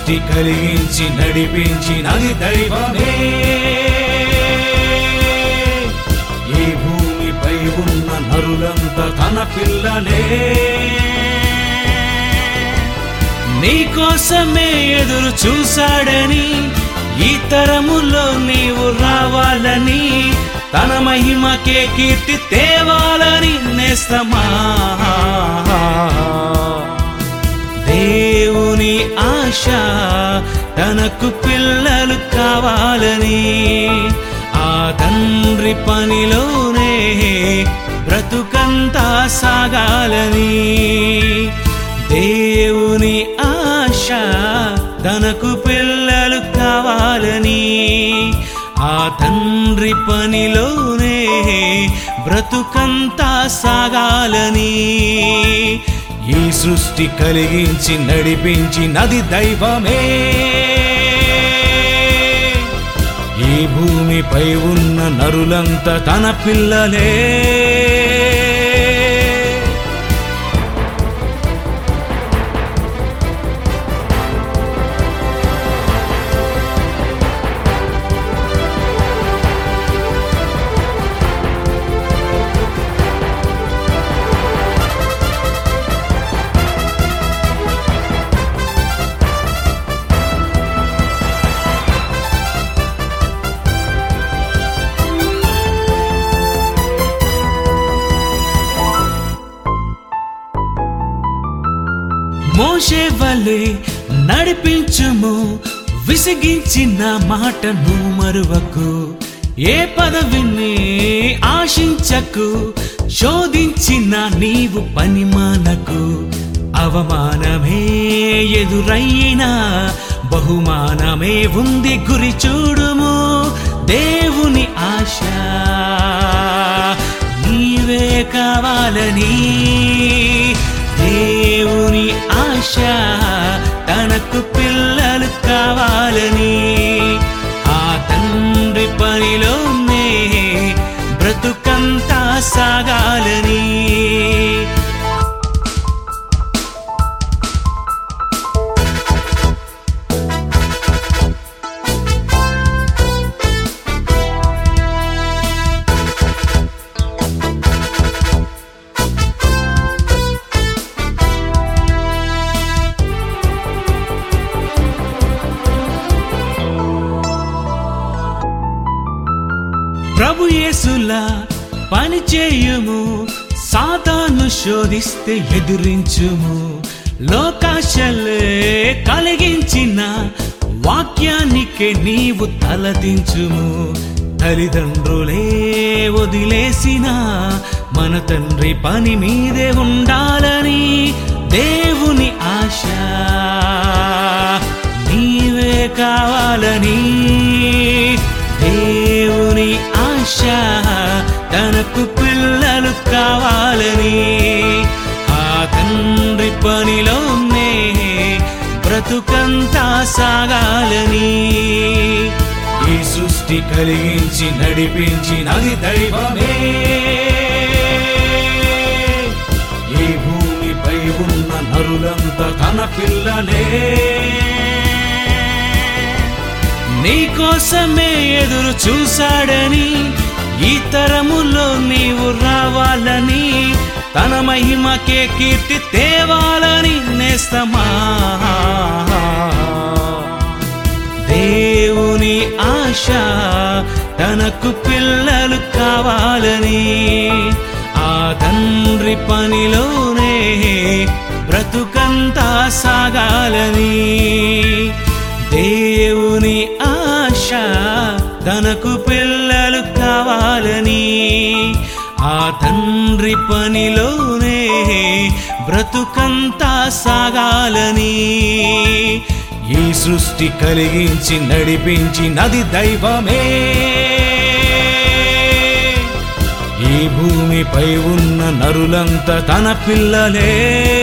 సృష్టి కలిగించి నడిపించినది దైవమే ఈ భూమిపై ఉన్న నరులంతా తన పిల్లలే నీకోసమే ఎదురు చూశాడని ఈ తరములో నీవు రావాలని తన మహిమకే కీర్తి తేవాలని నేస్తమా దేవుని ఆశ తనకు పిల్లలు కావాలని ఆ తండ్రి పనిలోనే బ్రతుకంతా సాగాలని దేవుని ఆశ తనకు పిల్లలు కావాలని ఆ తండ్రి పనిలోనే బ్రతుకంతా సాగాలని ఈ సృష్టి కలిగించి నడిపించి నది దైవమే ఈ భూమిపై ఉన్న నరులంతా తన పిల్లలే మోషే వలె నడిపించుము విసిగించిన మాటను మరువకు ఏ పదవిని ఆశించకు శోధించిన నీవు పని మానకు అవమానమే ఎదురయ్యినా బహుమానమే ఉంది గురి చూడుము దేవుని ఆశ నీవే కావాలని దేవుని ఆశ తనకు పిల్లలు కావాలని ఆ తండ్రి పనిలోనే బ్రతుకంతా సాగాలని ప్రభు యేసులా పని చేయుము సాతాను శోధిస్తే ఎదిరించుము లోకాశలే కలిగించిన వాక్యానికే నీవు తలదించుము తల్లిదండ్రులే వదిలేసిన మన తండ్రి పని మీదే ఉండాలని దేవుని ఆశ నీవే కావాలని దేవుని ఆశ తనకు పిల్లలు కావాలని ఆ తండ్రి పనిలోనే బ్రతుకంతా సాగాలని ఈ సృష్టి కలిగించి నడిపించినది దైవమే ఈ భూమిపై ఉన్న నరులంతా తన పిల్లలే నీకోసమే ఎదురు చూశాడని ఈ తరములో నీవు రావాలని తన మహిమకే కీర్తి తేవాలని నేస్తమా దేవుని ఆశ తనకు పిల్లలు కావాలని ఆ తండ్రి పనిలోనే బ్రతుకంతా సాగాలని దేవుని ఆశ తనకు పిల్లలు కావాలని ఆ తండ్రి పనిలోనే బ్రతుకంతా సాగాలని ఈ సృష్టి కలిగించి నడిపించి నది దైవమే ఈ భూమిపై ఉన్న నరులంతా తన పిల్లలే